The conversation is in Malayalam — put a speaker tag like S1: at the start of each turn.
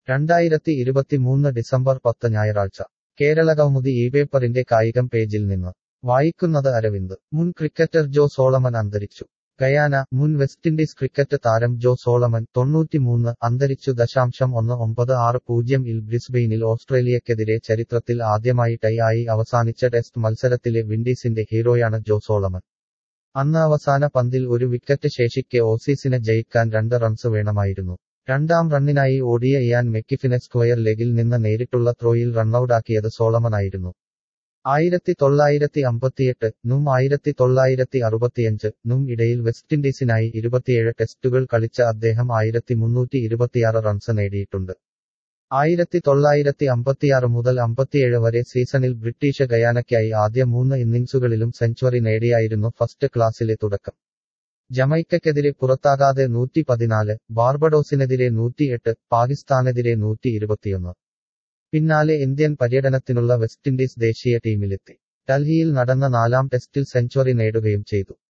S1: രണ്ടായിരത്തി ഇരുപത്തിമൂന്ന് ഡിസംബർ പത്ത് ഞായറാഴ്ച കേരളകൗമുദി ഈ പേപ്പറിന്റെ കായികം പേജിൽ നിന്ന് വായിക്കുന്നത് അരവിന്ദ് മുൻ ക്രിക്കറ്റർ ജോ സോളമൻ അന്തരിച്ചു ഗയാന മുൻ വെസ്റ്റിൻഡീസ് ക്രിക്കറ്റ് താരം ജോ സോളമൻ തൊണ്ണൂറ്റിമൂന്ന് അന്തരിച്ചു ദശാംശം ഒന്ന് ഒമ്പത് ആറ് പൂജ്യം ഇൽ ബ്രിസ്ബെയിനിൽ ഓസ്ട്രേലിയക്കെതിരെ ചരിത്രത്തിൽ ആദ്യമായി ടൈ ആയി അവസാനിച്ച ടെസ്റ്റ് മത്സരത്തിലെ വിൻഡീസിന്റെ ഹീറോയാണ് ജോ സോളമൻ അന്ന് അവസാന പന്തിൽ ഒരു വിക്കറ്റ് ശേഷിക്കെ ഓസീസിന് ജയിക്കാൻ രണ്ട് റൺസ് വേണമായിരുന്നു രണ്ടാം റണ്ണിനായി ഓടിയ ഇയാൻ മെക്കിഫിനെ സ്ക്വയർ ലെഗിൽ നിന്ന് നേരിട്ടുള്ള ത്രോയിൽ റണ്ണൌട്ടാക്കിയത് സോളമനായിരുന്നു ആയിരത്തി തൊള്ളായിരത്തി അമ്പത്തിയെട്ട് നും ആയിരത്തി തൊള്ളായിരത്തി അറുപത്തിയഞ്ച് നും ഇടയിൽ വെസ്റ്റിൻഡീസിനായി ഇരുപത്തിയേഴ് ടെസ്റ്റുകൾ കളിച്ച അദ്ദേഹം ആയിരത്തി മുന്നൂറ്റി ഇരുപത്തിയാറ് റൺസ് നേടിയിട്ടുണ്ട് ആയിരത്തി തൊള്ളായിരത്തി അമ്പത്തിയാറ് മുതൽ അമ്പത്തിയേഴ് വരെ സീസണിൽ ബ്രിട്ടീഷ് ഗയാനയ്ക്കായി ആദ്യ മൂന്ന് ഇന്നിംഗ്സുകളിലും സെഞ്ചുറി നേടിയായിരുന്നു ഫസ്റ്റ് ക്ലാസിലെ തുടക്കം ജമൈക്കയ്ക്കെതിരെ പുറത്താകാതെ നൂറ്റി പതിനാല് ബാർബഡോസിനെതിരെ നൂറ്റിയെട്ട് പാകിസ്ഥാനെതിരെ നൂറ്റി ഇരുപത്തിയൊന്ന് പിന്നാലെ ഇന്ത്യൻ പര്യടനത്തിനുള്ള വെസ്റ്റിൻഡീസ് ദേശീയ ടീമിലെത്തി ഡൽഹിയിൽ നടന്ന നാലാം ടെസ്റ്റിൽ സെഞ്ചുറി നേടുകയും ചെയ്തു